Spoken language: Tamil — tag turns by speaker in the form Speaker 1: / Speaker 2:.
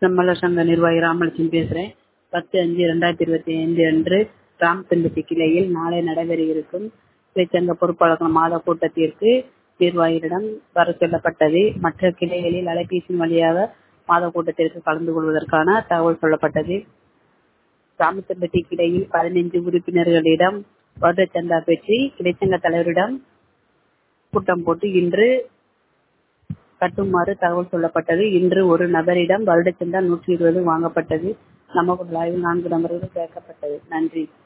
Speaker 1: செம்மல சங்க நிர்வாகி ராமலட்சுமி பேசுறேன் பத்து அஞ்சு ரெண்டாயிரத்தி இருபத்தி ஐந்து அன்று ராமச்சந்திரபட்டி கிளையில் நாளை நடைபெற இருக்கும் தொழிற்சங்க பொறுப்பாளர்கள் மாத கூட்டத்திற்கு நிர்வாகிகளிடம் வர சொல்லப்பட்டது மற்ற கிளைகளில் அலைபேசி வழியாக மாத கூட்டத்திற்கு கலந்து கொள்வதற்கான தகவல் சொல்லப்பட்டது ராமச்சந்திரபட்டி கிளையில் பதினைந்து உறுப்பினர்களிடம் வருட சந்தா பெற்றி கிளைச்சங்க தலைவரிடம் கூட்டம் போட்டு இன்று கட்டுமாறு தகவல் சொல்லப்பட்டது இன்று ஒரு நபரிடம் வருடச்சந்தா நூற்றி இருபது வாங்கப்பட்டது நமக்கு லைவில் நான்கு நபர்கள் சேர்க்கப்பட்டது நன்றி